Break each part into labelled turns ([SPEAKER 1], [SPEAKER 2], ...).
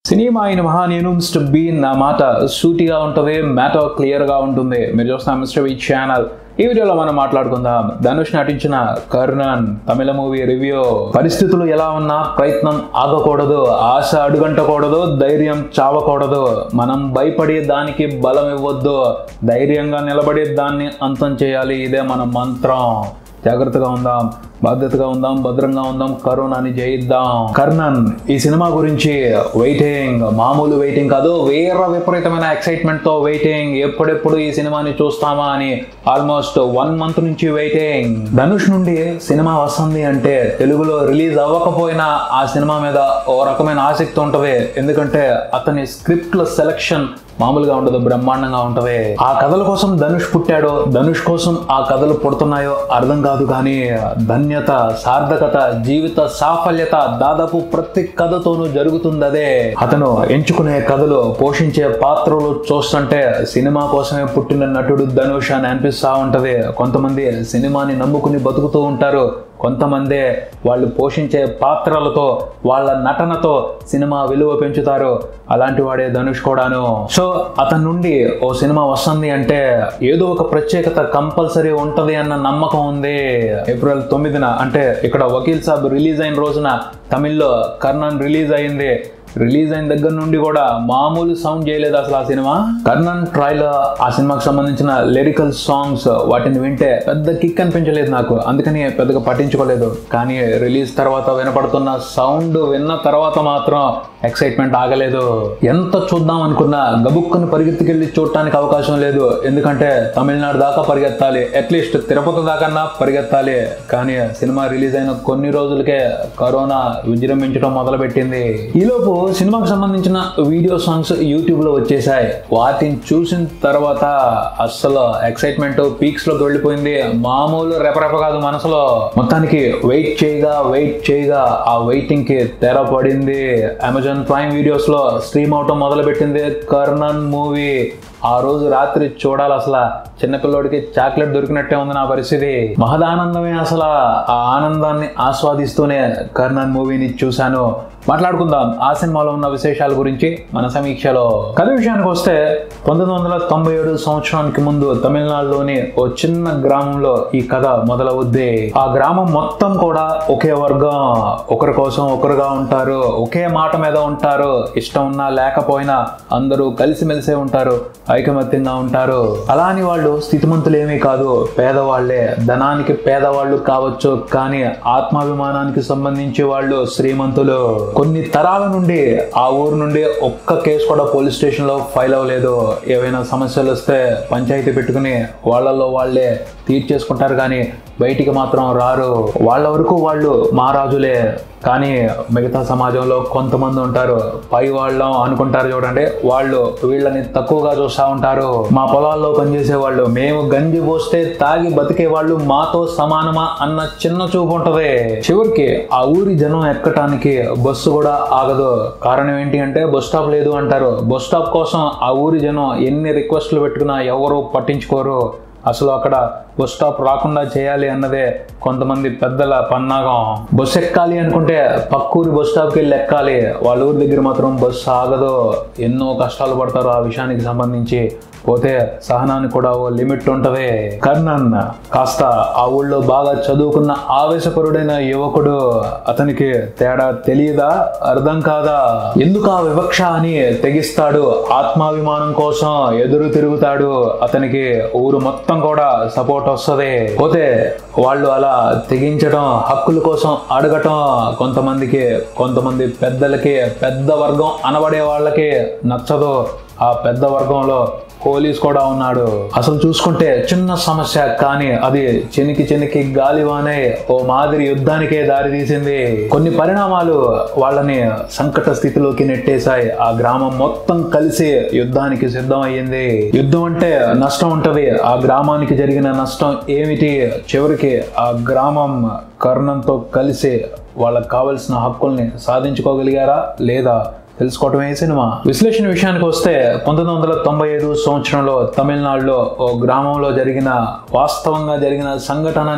[SPEAKER 1] cinema అయిన మహా నేను మిస్టర్ బీన్ నా మాట సూటిగా ఉంటుంది మ్యాటర్ క్లియర్గా ఉంటుంది మీరు చూస్తున్న మిస్టర్ బీ ఛానల్ ఈ వీడియోలో మనం మాట్లాడుకుందాం ధనుష్ నటించిన కర్ణన్ తమిళ మూవీ రివ్యూ పరిస్థితులు ఎలా ఉన్నా ప్రయత్నం ఆగకూడదు ఆశ అడుగంటకూడదు ధైర్యం చావకూడదు మనం భయపడి దానికి బలం ఇవ్వద్దు ధైర్యంగా నిలబడి దాన్ని అంతం చేయాలి ఇదే మన మంత్రం జాగ్రత్తగా ఉందాం బాధ్యతగా ఉందాం భద్రంగా ఉందాం కరోనాని జయిద్దాం కర్ణన్ ఈ సినిమా గురించి వెయిటింగ్ మామూలు వెయిటింగ్ కాదు వేరే విపరీతమైన ఎక్సైట్మెంట్ తో వెయిటింగ్ ఎప్పుడెప్పుడు ఈ సినిమాని చూస్తామా అని ఆల్మోస్ట్ వన్ మంత్ నుంచి వెయిటింగ్ ధనుష్ నుండి సినిమా వస్తుంది అంటే తెలుగులో రిలీజ్ అవ్వకపోయినా ఆ సినిమా మీద ఓ రకమైన ఆసక్తి ఉంటది ఎందుకంటే అతని స్క్రిప్ట్ల సెలక్షన్ మామూలుగా ఉండదు బ్రహ్మాండంగా ఉంటది ఆ కథల కోసం ధనుష్ పుట్టాడో ధనుష్ కోసం ఆ కథలు పుడుతున్నాయో అర్థం కాదు కానీ ధన్యత సార్థకత జీవిత సాఫల్యత దాదాపు ప్రతి కథతోనూ జరుగుతుంది అదే అతను ఎంచుకునే కథలు పోషించే పాత్రలు చూస్తుంటే సినిమా కోసమే పుట్టిన నటుడు ధనుష్ అని అనిపిస్తా ఉంటది కొంతమంది సినిమాని నమ్ముకుని బతుకుతూ ఉంటారు కొంతమందే వాళ్ళు పోషించే పాత్రలతో వాళ్ళ నటనతో సినిమా విలువ పెంచుతారు అలాంటి వాడే ధనుష్ కూడాను సో అతని నుండి ఓ సినిమా వస్తుంది అంటే ఏదో ఒక ప్రత్యేకత కంపల్సరీ ఉంటది అన్న నమ్మకం ఉంది ఏప్రిల్ తొమ్మిదిన అంటే ఇక్కడ వకీల్ సాబ్ రిలీజ్ అయిన రోజున తమిళ్లో కర్ణన్ రిలీజ్ అయింది రిలీజ్ అయిన దగ్గర నుండి కూడా మామూలు సౌండ్ చేయలేదు అసలు ఆ సినిమా కర్ణన్ ట్రైలర్ ఆ సినిమాకి సంబంధించిన లిరికల్ సాంగ్స్ వాటిని వింటే పెద్ద కిక్ అనిపించలేదు నాకు అందుకని పెద్దగా పట్టించుకోలేదు కానీ రిలీజ్ తర్వాత వినపడుతున్న సౌండ్ విన్న తర్వాత మాత్రం ఎక్సైట్మెంట్ ఆగలేదు ఎంత చూద్దాం అనుకున్నా గబుక్కుని పరిగెత్తుకెళ్ళి చూడటానికి అవకాశం లేదు ఎందుకంటే తమిళనాడు దాకా పరిగెత్తాలి అట్లీస్ట్ తిరుపతి దాకన్నా పరిగెత్తాలి కానీ సినిమా రిలీజ్ అయిన కొన్ని రోజులకే కరోనా విజృంభించడం మొదలుపెట్టింది ఈలోపు సినిమాకి సంబంధించిన వీడియో సాంగ్స్ యూట్యూబ్ లో వచ్చేసాయి వాటిని చూసిన తర్వాత అస్సలు ఎక్సైట్మెంట్ పీక్స్ లోకి వెళ్ళిపోయింది మామూలు రెపరెప కాదు మనసులో మొత్తానికి వెయిట్ చేయగా వెయిట్ చేయగా ఆ వెయిటింగ్ కి తెర పడింది అమెజాన్ ప్రైమ్ వీడియోస్ లో స్ట్రీమ్ అవటం మొదలు పెట్టింది కర్ణన్ మూవీ ఆ రోజు రాత్రి చూడాలి అసలు చిన్నపిల్లోడికి చాక్లెట్ దొరికినట్టే ఉంది నా పరిస్థితి మహదానందమే అసలు ఆ ఆనందాన్ని ఆస్వాదిస్తూనే కర్ణన్ మూవీని చూశాను మాట్లాడుకుందాం ఆ సినిమాలో ఉన్న విశేషాల గురించి మన సమీక్షలో కథ విషయానికి వస్తే పంతొమ్మిది వందల తొంభై ఏడు సంవత్సరానికి ముందు తమిళనాడులోని ఓ చిన్న గ్రామంలో ఈ కథ మొదలవుద్ది ఆ గ్రామం మొత్తం కూడా ఒకే వర్గం ఒకరి కోసం ఒకరుగా ఉంటారు ఒకే మాట మీద ఉంటారు ఇష్టం ఉన్నా లేకపోయినా అందరూ కలిసిమెలిసే ఉంటారు ఐకమత్యంగా ఉంటారు అలా అని వాళ్ళు స్థితిమంతులేమీ కాదు పేదవాళ్లే ధనానికి పేదవాళ్ళు కావచ్చు కానీ ఆత్మాభిమానానికి సంబంధించి వాళ్ళు శ్రీమంతులు కొన్ని తరాల నుండి ఆ ఊరు నుండి ఒక్క కేసు కూడా పోలీస్ స్టేషన్ లో ఫైల్ అవ్వలేదు ఏవైనా సమస్యలు వస్తే పంచాయతీ పెట్టుకుని వాళ్ళల్లో వాళ్ళే తీర్చేసుకుంటారు కానీ బయటికి మాత్రం రారు వాళ్ళ వరకు వాళ్ళు మహారాజులే కానీ మిగతా సమాజంలో కొంతమంది ఉంటారు పై వాళ్ళం అనుకుంటారు చూడండి వాళ్ళు వీళ్ళని తక్కువగా చూస్తూ ఉంటారు మా పొలాల్లో పనిచేసే వాళ్ళు మేము గంజి పోస్తే తాగి బతికే వాళ్ళు మాతో సమానమా అన్న చిన్న చూపు ఉంటది చివరికి ఆ ఊరి జనం ఎక్కటానికి బస్సు కూడా ఆగదు కారణం ఏంటి అంటే బస్ స్టాప్ లేదు అంటారు బస్ స్టాప్ కోసం ఆ ఊరి జనం ఎన్ని రిక్వెస్ట్లు పెట్టుకున్నా ఎవరు పట్టించుకోరు అసలు అక్కడ బస్ స్టాప్ రాకుండా చేయాలి అన్నదే కొంతమంది పెద్దల పన్నాగం బస్సు ఎక్కాలి అనుకుంటే పక్కూరి బస్ స్టాప్కి వెళ్ళి ఎక్కాలి వాళ్ళ ఊరి దగ్గర మాత్రం బస్సు ఆగదు ఎన్నో కష్టాలు పడతారు ఆ విషయానికి సంబంధించి పోతే సహనానికి కూడా ఓ లిమిట్ ఉంటది కర్ణన్ కాస్త ఆ ఊళ్ళో బాగా చదువుకున్న ఆవేశపరుడైన యువకుడు అతనికి తేడా తెలియదా అర్థం కాదా ఎందుకు ఆ వివక్ష అని తెగిస్తాడు ఆత్మాభిమానం కోసం ఎదురు తిరుగుతాడు అతనికి ఊరు మొత్తం కూడా సపోర్ట్ వస్తుంది పోతే వాళ్ళు అలా తెగించడం హక్కుల కోసం అడగటం కొంతమందికి కొంతమంది పెద్దలకి పెద్ద వర్గం అనబడే వాళ్ళకి నచ్చదు ఆ పెద్ద వర్గంలో పోలీస్ కూడా ఉన్నాడు అసలు చూసుకుంటే చిన్న సమస్య కానీ అది చెనికి చెనికి గాలివానే ఓ మాదిరి యుద్ధానికే దారి తీసింది కొన్ని పరిణామాలు వాళ్ళని సంకట స్థితిలోకి నెట్టేశాయి ఆ గ్రామం మొత్తం కలిసి యుద్ధానికి సిద్ధం అయ్యింది యుద్ధం అంటే నష్టం ఉంటది ఆ గ్రామానికి జరిగిన నష్టం ఏమిటి చివరికి ఆ గ్రామం కర్ణంతో కలిసి వాళ్ళకి కావలసిన హక్కుల్ని సాధించుకోగలిగారా లేదా తెలుసుకోవటమే ఈ సినిమా విశ్లేషణ విషయానికి వస్తే పంతొమ్మిది వందల తొంభై ఐదు సంవత్సరంలో తమిళనాడులో ఓ గ్రామంలో జరిగిన వాస్తవంగా జరిగిన సంఘటనని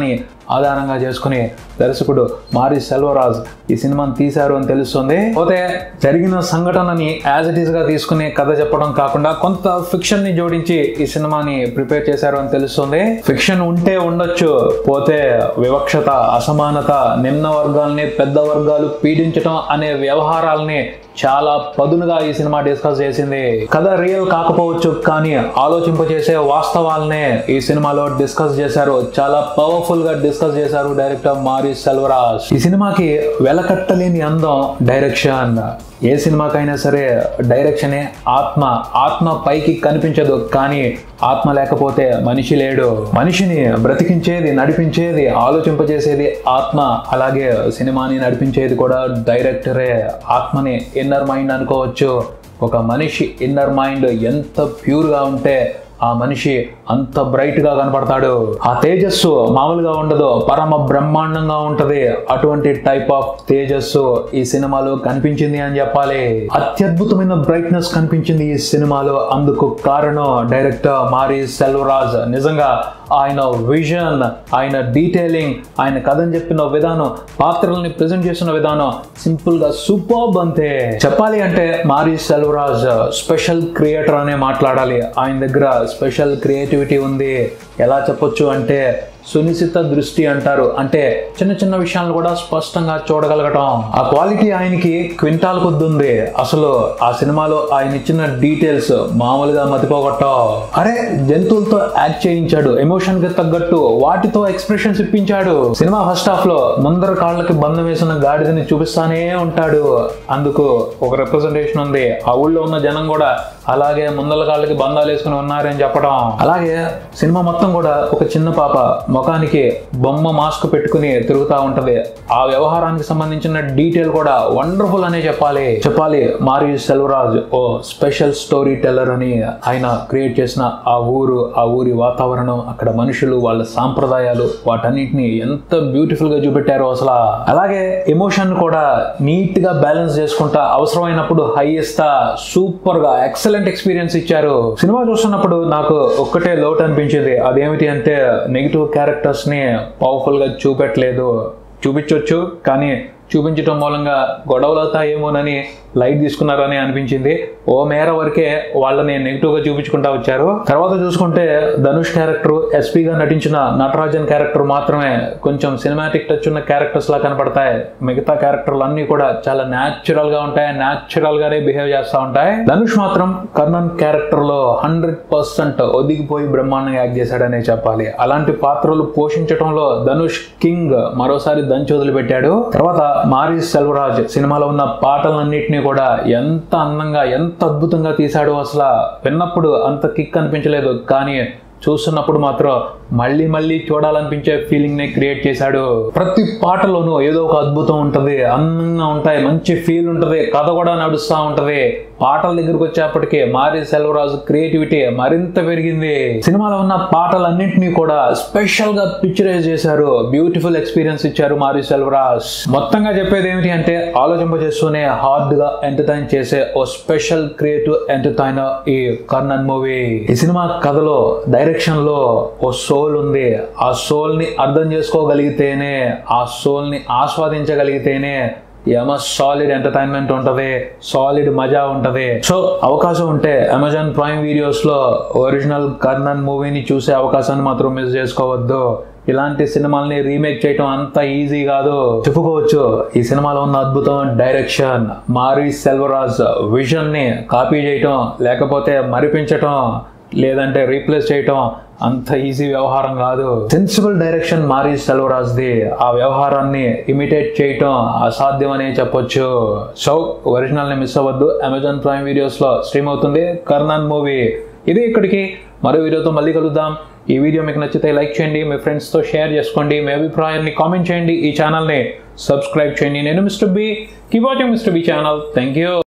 [SPEAKER 1] ఆధారంగా చేసుకుని దర్శకుడు మారి సెల్వరాజ్ ఈ సినిమాని తీశారు అని తెలుస్తుంది పోతే జరిగిన సంఘటనని యాజ్ ఇట్ ఈస్ గా తీసుకుని కథ చెప్పడం కాకుండా కొంత ఫిక్షన్ ని జోడించి ఈ సినిమాని ప్రిపేర్ చేశారు అని తెలుస్తుంది ఫిక్షన్ ఉంటే ఉండొచ్చు పోతే వివక్షత అసమానత నిమ్న వర్గాల్ని పెద్ద వర్గాలు పీడించటం అనే వ్యవహారాల్ని చాలా పదునుగా ఈ సినిమా డిస్కస్ చేసింది కథ రియల్ కాకపోవచ్చు కానీ ఆలోచింపచేసే వాస్తవాలనే ఈ సినిమాలో డిస్కస్ చేశారు చాలా పవర్ఫుల్ గా డిస్కస్ చేశారు డైరెక్టర్ మారి సెల్వరాజ్ ఈ సినిమాకి వెలకట్టలేని అందం డైరెక్షన్ ఏ సినిమాకైనా సరే డైరెక్షనే ఆత్మ ఆత్మ పైకి కనిపించదు కానీ ఆత్మ లేకపోతే మనిషి లేడు మనిషిని బ్రతికించేది నడిపించేది ఆలోచింపజేసేది ఆత్మ అలాగే సినిమాని నడిపించేది కూడా డైరెక్టరే ఆత్మని ఇన్నర్ మైండ్ అనుకోవచ్చు ఒక మనిషి ఇన్నర్ మైండ్ ఎంత ప్యూర్గా ఉంటే ఆ మనిషి అంత బ్రైట్ గా కనపడతాడు ఆ తేజస్సు మామూలుగా ఉండదు పరమ బ్రహ్మాండంగా ఉంటది అటువంటి టైప్ ఆఫ్ తేజస్సు ఈ సినిమాలో కనిపించింది అని చెప్పాలి అత్యద్భుతమైన బ్రైట్నెస్ కనిపించింది ఈ సినిమాలో అందుకు కారణం డైరెక్టర్ మారి సెల్వరాజ్ నిజంగా ఆయన విజన్ ఆయన డీటెయిలింగ్ ఆయన కథని చెప్పిన విధానం పాత్రల్ని ప్రజెంట్ చేసిన విధానం సింపుల్ గా సూపర్ అంతే చెప్పాలి అంటే మారి సెల్వరాజ్ స్పెషల్ క్రియేటర్ అనే మాట్లాడాలి ఆయన దగ్గర స్పెషల్ క్రియేటివిటీ ఉంది ఎలా చెప్పొచ్చు అంటే సునిశ్చిత దృష్టి అంటారు అంటే చిన్న చిన్న విషయాలను కూడా స్పష్టంగా చూడగలగటం ఆ క్వాలిటీ ఆయనకి క్వింటాల్ కొద్ది ఉంది అసలు ఆ సినిమాలో ఆయన ఇచ్చిన డీటెయిల్స్ మామూలుగా మతిపోగొట్టం అరే జంతువులతో యాక్ట్ చేయించాడు ఎమోషన్ కి తగ్గట్టు వాటితో ఎక్స్ప్రెషన్స్ ఇప్పించాడు సినిమా ఫస్ట్ హాఫ్ లో ముందర కాళ్ళకి బంధం వేసిన గాడిదని చూపిస్తానే ఉంటాడు అందుకు ఒక రిప్రజెంటేషన్ ఉంది ఆ ఊళ్ళో ఉన్న జనం కూడా అలాగే ముందల కాళ్ళకి బంధాలు వేసుకుని ఉన్నారని చెప్పడం అలాగే సినిమా మొత్తం కూడా ఒక చిన్న పాప ముఖానికి బొమ్మ మాస్క్ పెట్టుకుని తిరుగుతూ ఉంటది ఆ వ్యవహారానికి సంబంధించిన డీటెయిల్ కూడా వండర్ఫుల్ అనే చెప్పాలి చెప్పాలి మారి సెల్వరాజ్ ఓ స్పెషల్ స్టోరీ టెల్లర్ అని ఆయన క్రియేట్ చేసిన ఆ ఊరు ఆ ఊరి వాతావరణం అక్కడ మనుషులు వాళ్ళ సాంప్రదాయాలు వాటన్నిటిని ఎంత బ్యూటిఫుల్ గా చూపెట్టారో అసలు అలాగే ఎమోషన్ కూడా నీట్ గా బ్యాలెన్స్ చేసుకుంటా అవసరమైనప్పుడు హై ఇస్తా సూపర్ గా ఎక్సలెంట్ ఎక్స్పీరియన్స్ ఇచ్చారు సినిమా చూస్తున్నప్పుడు నాకు ఒక్కటే లోటు అనిపించింది అదేమిటి అంటే నెగిటివ్ క్యారెక్టర్స్ ని పవర్ఫుల్ గా చూపెట్టలేదు చూపించవచ్చు కానీ చూపించటం మూలంగా గొడవలు అవుతాయేమోనని లైట్ తీసుకున్నారని అనిపించింది ఓ మేర వరకే వాళ్ళని నెగిటివ్ గా చూపించుకుంటా వచ్చారు తర్వాత చూసుకుంటే ధనుష్ క్యారెక్టర్ ఎస్పీగా నటించిన నటరాజన్ క్యారెక్టర్ మాత్రమే కొంచెం సినిమాటిక్ టచ్ ఉన్న క్యారెక్టర్స్ లా కనపడతాయి మిగతా క్యారెక్టర్లు అన్ని కూడా చాలా న్యాచురల్ గా ఉంటాయి న్యాచురల్ గానే బిహేవ్ చేస్తూ ఉంటాయి ధనుష్ మాత్రం కర్ణన్ క్యారెక్టర్ లో హండ్రెడ్ పర్సెంట్ ఒదిగిపోయి బ్రహ్మాండంగా యాక్ట్ చేశాడనే చెప్పాలి అలాంటి పాత్రలు పోషించడంలో ధనుష్ కింగ్ మరోసారి దంచి వదిలిపెట్టాడు తర్వాత మారి సెల్వరాజ్ సినిమాలో ఉన్న పాటలన్నింటినీ కూడా ఎంత అందంగా ఎంత అద్భుతంగా తీశాడో అసలు విన్నప్పుడు అంత కిక్ అనిపించలేదు కానీ చూస్తున్నప్పుడు మాత్రం మళ్ళీ మళ్ళీ చూడాలనిపించే ఫీలింగ్ ని క్రియేట్ చేశాడు ప్రతి పాటలోనూ ఏదో ఒక అద్భుతం ఉంటది అందంగా ఉంటాయి మంచి ఫీల్ ఉంటది కథ కూడా నడుస్తూ ఉంటది పాటల దగ్గరకు వచ్చేప్పటికే మారి సెల్వరాజు క్రియేటివిటీ మరింత పెరిగింది సినిమాలో ఉన్న పాటలన్నింటినీ కూడా స్పెషల్ గా పిక్చరైజ్ చేశారు బ్యూటిఫుల్ ఎక్స్పీరియన్స్ ఇచ్చారు మారి సెల్వరాజ్ మొత్తంగా చెప్పేది ఏమిటి అంటే ఆలోచింపజేస్తూనే హార్డ్ గా ఎంటర్టైన్ చేసే ఓ స్పెషల్ క్రియేటివ్ ఎంటర్టైనర్ ఈ కర్ణన్ మూవీ ఈ సినిమా కథలో డైరెక్షన్ లో ఓ సోల్ ఉంది ఆ సోల్ ని అర్థం చేసుకోగలిగితేనే ఆ సోల్ ని ఆస్వాదించగలిగితేనే ఏమో సాలిడ్ ఎంటర్టైన్మెంట్ ఉంటది సాలిడ్ మజా ఉంటది సో అవకాశం ఉంటే అమెజాన్ ప్రైమ్ వీడియోస్ లో ఒరిజినల్ కర్ణన్ మూవీని చూసే అవకాశాన్ని మాత్రం మిస్ చేసుకోవద్దు ఇలాంటి సినిమాల్ని రీమేక్ చేయటం అంత ఈజీ కాదు చెప్పుకోవచ్చు ఈ సినిమాలో ఉన్న అద్భుతం డైరెక్షన్ మారి సెల్వరాజ్ విజన్ ని కాపీ చేయటం లేకపోతే మరిపించటం లేదంటే రీప్లేస్ చేయటం అంత ఈజీ వ్యవహారం కాదు సెన్సిబుల్ డైరెక్షన్ మారి సెల్వరాజ్ది ఆ వ్యవహారాన్ని ఇమిటేట్ చేయటం అసాధ్యం అనే చెప్పొచ్చు సో ఒరిజినల్ ని మిస్ అవ్వద్దు అమెజాన్ ప్రైమ్ వీడియోస్ లో స్ట్రీమ్ అవుతుంది కర్ణన్ మూవీ ఇది ఇక్కడికి మరో వీడియోతో మళ్ళీ కలుద్దాం ఈ వీడియో మీకు నచ్చితే లైక్ చేయండి మీ ఫ్రెండ్స్తో షేర్ చేసుకోండి మీ అభిప్రాయాన్ని కామెంట్ చేయండి ఈ ఛానల్ని సబ్స్క్రైబ్ చేయండి నేను mister B keep watching mister B channel thank you